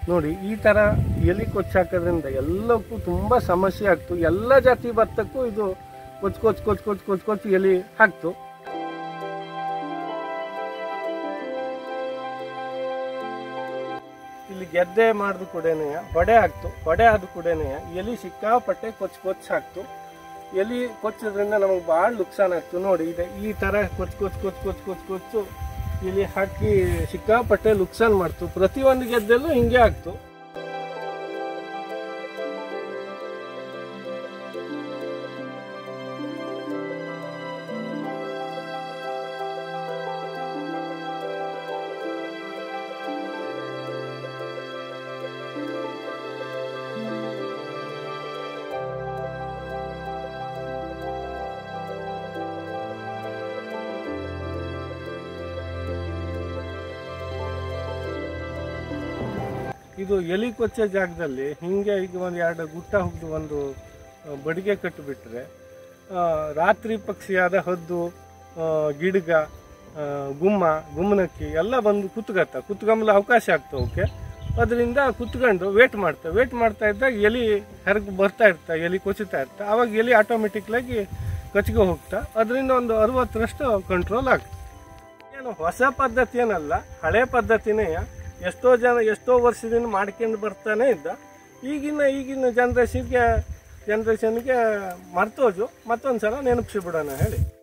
ನೋಡಿ ಈ ಥರ ಎಲಿ ಕೊಚ್ಚು ಹಾಕೋದ್ರಿಂದ ಎಲ್ಲಕ್ಕೂ ತುಂಬ ಸಮಸ್ಯೆ ಆಗ್ತು ಎಲ್ಲ ಜಾತಿ ಭತ್ತಕ್ಕೂ ಇದು ಕೊಚ್ಚು ಕೊಚ್ಚು ಕೊಚ್ಚು ಕೊಚ್ಚು ಕೊಚ್ಚು ಕೊಚ್ಚು ಎಲಿ ಹಾಕ್ತು ಇಲ್ಲಿ ಗೆದ್ದೆ ಮಾಡಿದ ಕೂಡೇನೆ ಹೊಡೆ ಹಾಕ್ತು ಹೊಡೆ ಆದ ಕೂಡೇನೆ ಎಲಿ ಸಿಕ್ಕಾಪಟ್ಟೆ ಕೊಚ್ಚು ಕೊಚ್ಚು ಹಾಕ್ತು ಎಲಿ ಕೊಚ್ಚೋದ್ರಿಂದ ನಮಗೆ ಭಾಳ ನುಕ್ಸಾನ್ ಆಗ್ತು ನೋಡಿ ಇದೆ ಈ ಥರ ಕೊಚ್ಚು ಕೊಚ್ಚು ಕೊಚ್ಚು ಕೊಚ್ಚು ಕೊಚ್ಚು ಕೊಚ್ಚು ಇಲ್ಲಿ ಹಾಕಿ ಸಿಕ್ಕಾಪಟ್ಟೆ ನುಕ್ಸಾನ್ ಮಾಡ್ತು ಪ್ರತಿಯೊಂದು ಗೆದ್ದೆಲ್ಲೂ ಹಿಂಗೆ ಆಗ್ತು ಇದು ಎಲಿ ಕೊಚ್ಚೆ ಜಾಗದಲ್ಲಿ ಹಿಂಗೆ ಈಗ ಒಂದು ಎರಡು ಗುಟ್ಟ ಹುಗ್ದು ಒಂದು ಆ, ಬಡಿಗೆ ಕಟ್ಟಿಬಿಟ್ರೆ ಆ, ರಾತ್ರಿ ಪಕ್ಷಿಯಾದ ಹದ್ದು ಆ, ಗಿಡ್ಗ ಆ, ಗುಮ್ಮ ಗುಮ್ಮನಕ್ಕಿ ಎಲ್ಲ ಬಂದು ಕುತ್ಕತ್ತ ಕುತ್ಕೊಂಬಲ ಅವಕಾಶ ಆಗ್ತವೆ ಅವಕ್ಕೆ ಅದರಿಂದ ಕುತ್ಕೊಂಡು ವೇಟ್ ಮಾಡ್ತಾ ವೇಟ್ ಮಾಡ್ತಾ ಇದ್ದಾಗ ಎಲಿ ಹೊರಗೆ ಬರ್ತಾ ಇರ್ತಾ ಎಲಿ ಕೊಚ್ಚುತ್ತಾ ಇರ್ತಾ ಅವಾಗ ಎಲಿ ಆಟೋಮೆಟಿಕ್ಲಾಗಿ ಕಚ್ಗೆ ಹೋಗ್ತಾ ಅದರಿಂದ ಒಂದು ಅರವತ್ತರಷ್ಟು ಕಂಟ್ರೋಲ್ ಆಗ್ತದೆ ಏನು ಹೊಸ ಪದ್ಧತಿ ಏನಲ್ಲ ಹಳೆ ಪದ್ಧತಿನೇ ಎಷ್ಟೋ ಜನ ಎಷ್ಟೋ ವರ್ಷದಿಂದ ಮಾಡ್ಕೊಂಡು ಬರ್ತಾನೆ ಇದ್ದ ಈಗಿನ ಈಗಿನ ಜನ್ರೇಷನ್ಗೆ ಜನ್ರೇಷನ್ಗೆ ಮರ್ತೋಜು ಮತ್ತೊಂದು ಸಲ ನೆನಪಿಸಿ ಬಿಡೋಣ ಹೇಳಿ